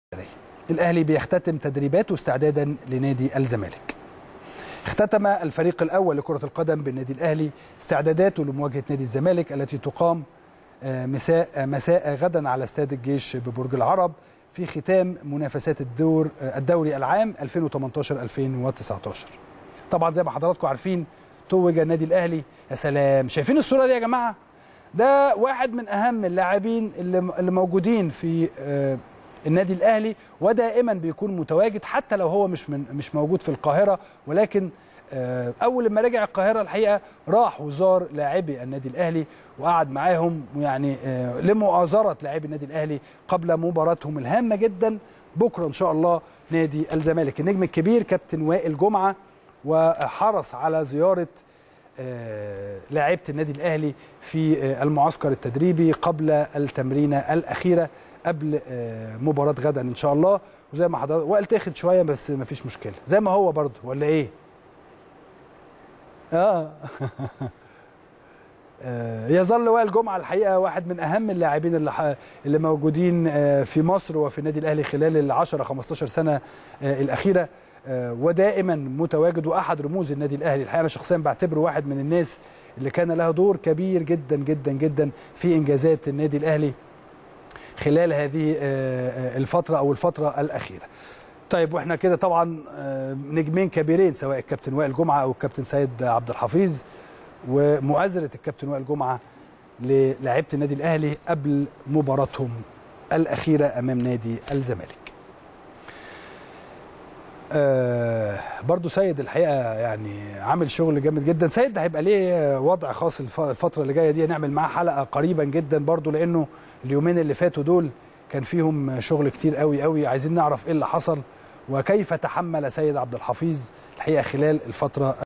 الاهلي بيختتم تدريباته استعدادا لنادي الزمالك اختتم الفريق الاول لكره القدم بالنادي الاهلي استعداداته لمواجهه نادي الزمالك التي تقام مساء مساء غدا على استاد الجيش ببرج العرب في ختام منافسات الدور الدوري العام 2018 2019 طبعا زي ما حضراتكم عارفين توج النادي الاهلي يا سلام شايفين الصوره دي يا جماعه ده واحد من اهم اللاعبين اللي اللي موجودين في النادي الاهلي ودائما بيكون متواجد حتى لو هو مش من مش موجود في القاهره ولكن اول ما رجع القاهره الحقيقه راح وزار لاعبي النادي الاهلي وقعد معاهم يعني لمؤازره لاعبي النادي الاهلي قبل مباراتهم الهامه جدا بكره ان شاء الله نادي الزمالك النجم الكبير كابتن وائل جمعه وحرص على زياره لاعيبه النادي الاهلي في المعسكر التدريبي قبل التمرينه الاخيره قبل مباراه غدا ان شاء الله وزي ما حضرتك وقت تاخد شويه بس ما فيش مشكله زي ما هو برضه ولا ايه اه يظل وائل جمعه الحقيقه واحد من اهم اللاعبين اللي اللي موجودين في مصر وفي النادي الاهلي خلال ال 10 15 سنه الاخيره ودائما متواجد واحد رموز النادي الاهلي الحقيقه انا شخصيا بعتبره واحد من الناس اللي كان له دور كبير جدا جدا جدا في انجازات النادي الاهلي خلال هذه الفتره او الفتره الاخيره طيب واحنا كده طبعا نجمين كبيرين سواء الكابتن وائل جمعه او الكابتن سيد عبد الحفيظ ومؤازره الكابتن وائل جمعه للاعيبه النادي الاهلي قبل مباراتهم الاخيره امام نادي الزمالك. آه برضو سيد الحقيقه يعني عامل شغل جامد جدا سيد هيبقى ليه وضع خاص الفتره اللي جايه دي نعمل معاه حلقه قريبا جدا برضو لانه اليومين اللي فاتوا دول كان فيهم شغل كتير قوي قوي عايزين نعرف ايه اللي حصل وكيف تحمل سيد عبد الحفيظ الحقيقه خلال الفتره